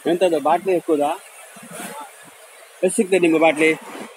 ಎಂತದು ಬಾಟ್ಲಿ ఎక్కువದಾ ಎಷ್ಟು ಸಿಗ್ತದೆ ನಿಮ್ಗೆ ಬಾಟ್ಲಿ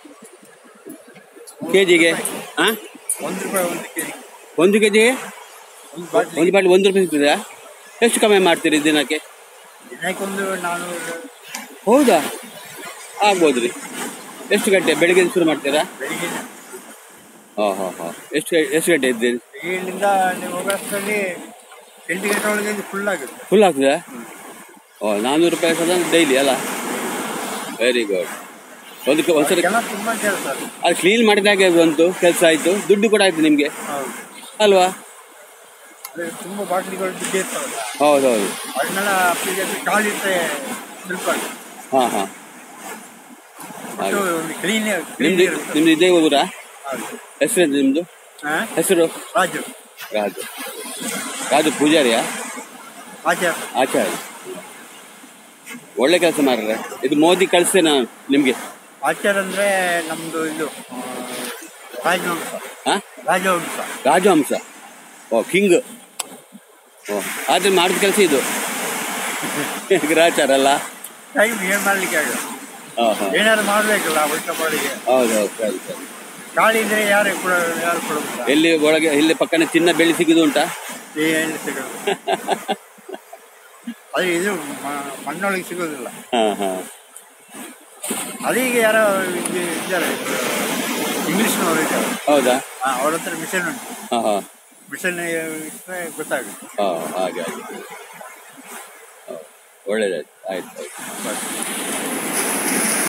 ಕೆ ಜಿಗೆ ಹಾಂ ಒಂದು ರೂಪಾಯಿ ಒಂದು ಕೆಜಿ ಒಂದು ಕೆ ಜಿಗೆ ಒಂದು ಬಾಟ್ಲಿ ಒಂದು ಬಾಟ್ಲಿ ಒಂದು ರೂಪಾಯಿ ಸಿಗ್ತದಾ ಎಷ್ಟು ಕಮ್ಮಿ ಮಾಡ್ತೀರಿ ದಿನಕ್ಕೆ ದಿನಕ್ಕೊಂದು ನಾನ್ನೂರು ಹೌದಾ ಆಗ್ಬೋದು ರೀ ಎಷ್ಟು ಗಂಟೆ ಬೆಳಿಗ್ಗೆ ಶುರು ಮಾಡ್ತೀರಾ ಬೆಳಿಗ್ಗೆ ಹಾಂ ಹಾಂ ಹಾಂ ಎಷ್ಟು ಎಷ್ಟು ಗಂಟೆ ಇದ್ದೀರಿ ಇಲ್ಲಿಂದ ನೀವು ಹೋಗೋಷ್ಟರಲ್ಲಿ ಎಂಟು ಗಂಟೆ ಒಳಗೆ ಫುಲ್ ಆಗುತ್ತೆ ಫುಲ್ ಆಗ್ತದಾ ಓ ನಾನ್ನೂರು ರೂಪಾಯಿ ಸದ ಡೈಲಿ ಅಲ್ಲ ವೆರಿ ಗುಡ್ ಒಂದು ಕ- ಒಂದ್ಸರಿ ಎಲ್ಲ ತುಂಬಾ ಕೆಲಸ ಅದು ಅದು ಕ್ಲೀನ್ ಮಾಡಿದಾಗೆ ಬಂತು ಕೆಲಸ ಆಯಿತು ದುಡ್ಡು ಕೂಡ ಆಯಿತು ನಿಮಗೆ ಹೌದು ಅಲ್ವಾ ಅದೇ ತುಂಬ ಬಾಟ್ಲಿಗಳು ಬಿದ್ದೇ ಇರ್ತಾವಲ್ಲ ಹೌದು ಹೌದು ಅದನ್ನೆಲ್ಲ ಅಪ್ಲಿಕೇಶನ್ ಕಾಲಿಟ್ಟರೆ ಸ್ವಲ್ಪ ಹಾಂ ಹಾಂ ಒಟ್ಟು ಒಂದು ಕ್ಲೀನ್ ಕ್ಲೀನ್ ನಿಮ್ದು ಇರುತ್ತೆ ನಿಮ್ದು ಇದೇ ಊರಾ ಹೌದು ಹೆಸರು ನಿಮ್ಮದು ಹಾಂ ಹೆಸರು ರಾಜು ರಾಜು ರಾಜು ಪೂಜಾರಿಯಾ ಆಚಾರ ಆಚಾರ್ಯ ಒಳ್ಳೆ ಕೆಲಸ ಮಾಡ್ರೆ ಇದು ಮೋದಿ ಕಳಿಸ್ತೇ ನಾನು ನಿಮಗೆ ಆಚಾರ ಅಂದರೆ ನಮ್ಮದು ಇದು ಆ, ರಾಜವಂಶ ಹಾಂ ರಾಜವಂಶ ರಾಜಹಂಸ ಓ ಕಿಂಗ್ ಓ ಆದರೆ ಮಾಡಿದ ಕೆಲಸ ಇದು ಗ್ರಾಚಾರ ಅಲ್ಲ ಟೈಮ್ ಏನು ಮಾಡಲಿಕ್ಕೆ ಆಗಲ್ಲ ಹಾಂ ಹಾಂ ಏನಾದ್ರು ಮಾಡಬೇಕಲ್ಲ ಉಲ್ಟ ಬಾಡಿಗೆ ಹೌದು ಹೌದು ಸರಿ ಸರಿ ಗಾಳಿ ಇದ್ರೆ ಯಾರು ಕೊಡ ಯಾರು ಕೊಡೋದಿಲ್ಲ ಎಲ್ಲಿ ಒಳಗೆ ಇಲ್ಲಿ ಪಕ್ಕನೆ ಚಿನ್ನ ಬೆಳ್ಳಿ ಸಿಗುದು ಉಂಟಾ ಏನು ಸಿಗೋದು ಅದು ಇದು ಮ- ಮಣ್ಣೊಳಗೆ ಸಿಗೋದಿಲ್ಲ ಹಾಂ ಹಾಂ ಅದೀಗ ಯಾರೋ ಇದು ಇದ್ದಾರೆ ಇಂಗ್ಲೀಷ್ನವರು ಇದ್ದಾರೆ ಹೌದಾ ಹಾಂ ಅವ್ರ ಹತ್ರ ಮಿಷನ್ ಉಂಟು ಹಾಂ ಹಾಂ ಮಿಷನ್ ಇಟ್ಟರೆ ಗೊತ್ತಾಗುತ್ತೆ ಹಾಂ ಹಾಗೆ ಹಾಗೆ ಹಾಂ, ಒಳ್ಳೆದಾಯ್ತು ಆಯ್ತು ಆಯ್ತು